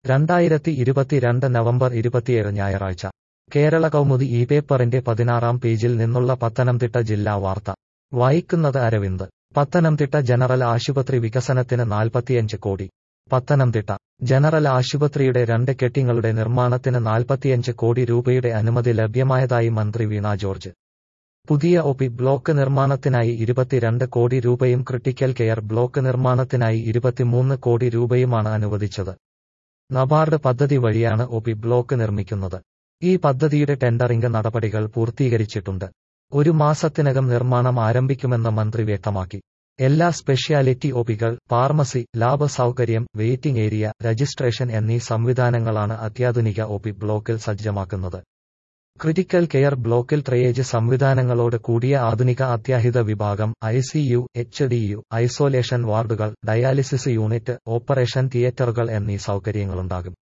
രണ്ടായിരത്തി ഇരുപത്തിരണ്ട് നവംബർ ഇരുപത്തിയേഴ് ഞായറാഴ്ച കേരള കൗമുദി ഈ പേപ്പറിന്റെ പതിനാറാം പേജിൽ നിന്നുള്ള പത്തനംതിട്ട ജില്ലാ വാർത്ത വായിക്കുന്നത് അരവിന്ദ് പത്തനംതിട്ട ജനറൽ ആശുപത്രി വികസനത്തിന് നാൽപ്പത്തിയഞ്ച് കോടി പത്തനംതിട്ട ജനറൽ ആശുപത്രിയുടെ രണ്ട് കെട്ടിങ്ങളുടെ നിർമ്മാണത്തിന് നാൽപ്പത്തിയഞ്ച് കോടി രൂപയുടെ അനുമതി ലഭ്യമായതായി മന്ത്രി വീണ ജോർജ് പുതിയ ഒ പി ബ്ലോക്ക് നിർമ്മാണത്തിനായി ഇരുപത്തിരണ്ട് കോടി രൂപയും ക്രിട്ടിക്കൽ കെയർ ബ്ലോക്ക് നിർമ്മാണത്തിനായി ഇരുപത്തിമൂന്ന് കോടി രൂപയുമാണ് അനുവദിച്ചത് നബാർഡ് പദ്ധതി വഴിയാണ് ഒ പി ബ്ലോക്ക് നിർമ്മിക്കുന്നത് ഈ പദ്ധതിയുടെ ടെൻഡറിംഗ് നടപടികൾ പൂർത്തീകരിച്ചിട്ടുണ്ട് ഒരു മാസത്തിനകം നിർമ്മാണം ആരംഭിക്കുമെന്ന് മന്ത്രി വ്യക്തമാക്കി എല്ലാ സ്പെഷ്യാലിറ്റി ഒപികൾ ഫാർമസി ലാബ് സൗകര്യം വെയിറ്റിംഗ് ഏരിയ രജിസ്ട്രേഷൻ എന്നീ സംവിധാനങ്ങളാണ് അത്യാധുനിക ഒപി ബ്ലോക്കിൽ സജ്ജമാക്കുന്നത് ക്രിട്ടിക്കൽ കെയർ ബ്ലോക്കിൽ ട്രയേജ് സംവിധാനങ്ങളോട് കൂടിയ ആധുനിക അത്യാഹിത വിഭാഗം ICU H D U isolation വാർഡുകൾ ഡയാലിസിസ് യൂണിറ്റ് ഓപ്പറേഷൻ തിയേറ്ററുകൾ എന്നീ സൗകര്യങ്ങളുണ്ടാകും